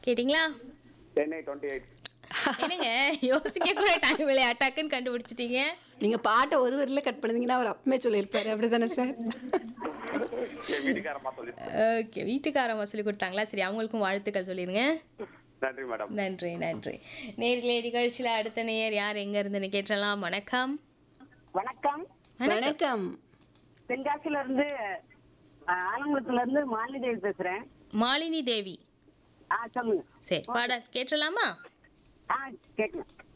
கேட்டிங்களா Chennai twenty eight என்னங்க யோசிக்க கூட டைம் இல்லையா டக்குன்னு கண்டுபிடிச்சிட்டீங்க நீங்க பாட்டை ஒரு வரியில கட் பண்ணீங்கன்னா அவர் அப்பமே சொல்லியிருப்பாரு அப்படிதானே சார் என் வீட்டுக்காரமா சொல்லி ஓகே வீட்டுக்காரம்மா சொல்லி கொடுத்தாங்களா சரி அவங்களுக்கும் வாழ்த்துக்கள் சொல்லிடுங்க நன்றி மேடம் நன்றி நன்றி நேர்களே நிகழ்ச்சியில் அடுத்த நேயர் யார் எங்க இருந்துன்னு கேட்டலாம் வணக்கம் வணக்கம் வணக்கம் தென்காசில இருந்து அஹ், ஆலங்குளத்துல இருந்து மாலிதேவி பேசுறேன் மாலினி தேவி ஆ சொல்லுங்க சரி பாடல் கேட்டலாமா ஆ கேட்கலாம்